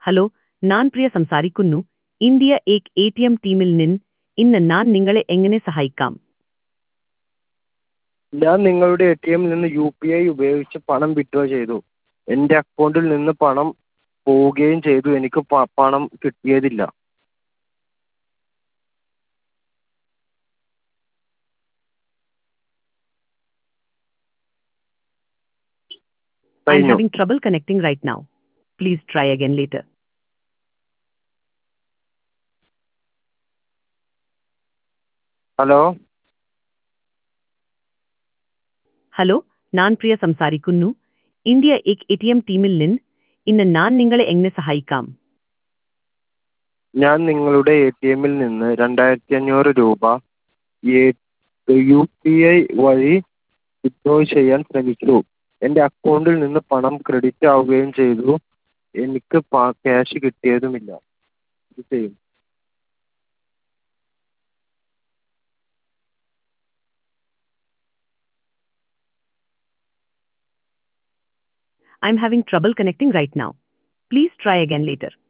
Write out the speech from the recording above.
Hello ഞാൻ പ്രിയ സംസാരിക്കുന്നു India ഏക് എ ടി എം ടീമിൽ നിന്ന് ഇന്ന് ഞാൻ നിങ്ങളെ എങ്ങനെ സഹായിക്കാം ഞാൻ നിങ്ങളുടെ എ ടി എമ്മിൽ നിന്ന് യു പി ഐ ഉപയോഗിച്ച് പണം വിഡ്രോ ചെയ്തു എൻ്റെ അക്കൗണ്ടിൽ നിന്ന് പണം പോവുകയും ചെയ്തു എനിക്ക് പണം കിട്ടിയതില്ല I'm കഴിഞ്ഞു having trouble connecting right now. Please try again later. Hello hello ഞാൻ പ്രിയ സംസാരിക്കുന്നു ഇന്ത്യ ഏക് എ ടി എം ടീമിൽ നിന്ന് ഇന്ന് ഞാൻ നിങ്ങളെ എങ്ങനെ സഹായിക്കാം ഞാൻ നിങ്ങളുടെ എ ടി എമ്മിൽ നിന്ന് രണ്ടായിരത്തി അഞ്ഞൂറ് രൂപ യു പി ഐ വഴി വിഡ്രോ ചെയ്യാൻ ശ്രമിച്ചു എൻ്റെ അക്കൗണ്ടിൽ നിന്ന് പണം ക്രെഡിറ്റ് ആവുകയും ചെയ്തു എനിക്ക് ക്യാഷ് കിട്ടിയതുമില്ല എന്ത് ചെയ്യും I'm having trouble connecting right now. Please try again later.